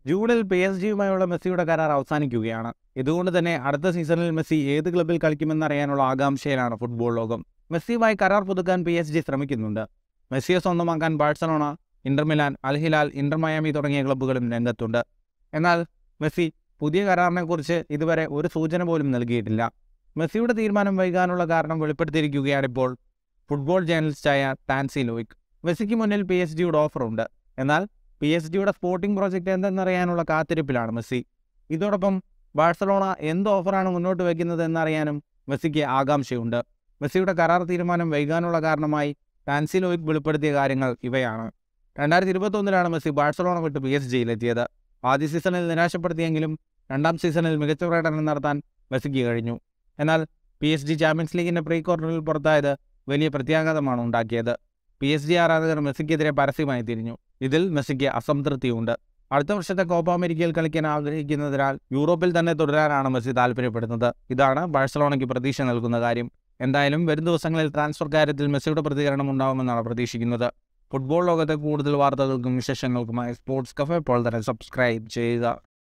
ജൂണിൽ P S ജിയുമായുള്ള മെസ്സിയുടെ കരാർ അവസാനിക്കുകയാണ് ഇതുകൊണ്ട് തന്നെ അടുത്ത സീസണിൽ മെസ്സി ഏത് ക്ലബിൽ കളിക്കുമെന്നറിയാനുള്ള ആകാംക്ഷയിലാണ് ഫുട്ബോൾ ലോകം മെസ്സിയുമായി കരാർ പുതുക്കാൻ പി എസ് ജി ശ്രമിക്കുന്നുണ്ട് മെസ്സിയെ സ്വന്തമാക്കാൻ Barcelona Inter Milan Al Hilal Inter Miami തുടങ്ങിയ ക്ലബ്ബുകളും രംഗത്തുണ്ട് എന്നാൽ മെസ്സി പുതിയ കരാറിനെക്കുറിച്ച് ഇതുവരെ ഒരു സൂചന പോലും നൽകിയിട്ടില്ല മെസ്സിയുടെ തീരുമാനം വൈകാനുള്ള കാരണം വെളിപ്പെടുത്തിയിരിക്കുകയാണിപ്പോൾ ഫുട്ബോൾ ജേർണലിസ്റ്റായ ടാൻസി ലോയിക് മെസ്സിക്ക് മുന്നിൽ പി എസ് ജിയുടെ ഓഫറുണ്ട് എന്നാൽ പി എസ് ജിയുടെ സ്പോർട്ടിംഗ് പ്രോജക്റ്റ് എന്തെന്നറിയാനുള്ള കാത്തിരിപ്പിലാണ് മെസ്സി ഇതോടൊപ്പം ബാഴ്സലോണ എന്ത് ഓഫറാണ് മുന്നോട്ട് വയ്ക്കുന്നത് എന്നറിയാനും മെസ്സിക്ക് ആകാംക്ഷയുണ്ട് മെസ്സിയുടെ കരാർ തീരുമാനം വൈകാനുള്ള കാരണമായി ടാൻസി ലോയിക് വെളിപ്പെടുത്തിയ കാര്യങ്ങൾ ഇവയാണ് രണ്ടായിരത്തി ഇരുപത്തൊന്നിലാണ് മെസ്സി ബാഴ്സലോണ വിട്ട് പി എസ് ജിയിലെത്തിയത് ആദ്യ സീസണിൽ നിരാശപ്പെടുത്തിയെങ്കിലും രണ്ടാം സീസണിൽ മികച്ച പ്രകടനം നടത്താൻ മെസ്സിക്ക് കഴിഞ്ഞു എന്നാൽ പി എസ് ജി ചാമ്പ്യൻസ് ലീഗിന്റെ പ്രീ ക്വാർട്ടറിൽ പുറത്തായത് വലിയ പ്രത്യാഘാതമാണ് ഉണ്ടാക്കിയത് പി എസ് ജി ആരാധകർ മെസ്സിക്കെതിരെ പരസ്യമായി തിരിഞ്ഞു ഇതിൽ മെസ്സിക്ക് അസംതൃപ്തിയുണ്ട് അടുത്ത വർഷത്തെ കോപ്പ അമേരിക്കയിൽ കളിക്കാൻ ആഗ്രഹിക്കുന്നതിനാൽ യൂറോപ്പിൽ തന്നെ തുടരാനാണ് മെസ്സി താല്പര്യപ്പെടുന്നത് ഇതാണ് ബാഴ്സലോണയ്ക്ക് പ്രതീക്ഷ നൽകുന്ന കാര്യം എന്തായാലും വരും ദിവസങ്ങളിൽ ട്രാൻസ്ഫർ കാര്യത്തിൽ മെസ്സിയുടെ പ്രതികരണം ഉണ്ടാവുമെന്നാണ് പ്രതീക്ഷിക്കുന്നത് ഫുട്ബോൾ ലോകത്തെ കൂടുതൽ വാർത്തകൾക്കും വിശേഷങ്ങൾക്കുമായി സ്പോർട്സ് കഫേ ഇപ്പോൾ തന്നെ സബ്സ്ക്രൈബ് ചെയ്യുക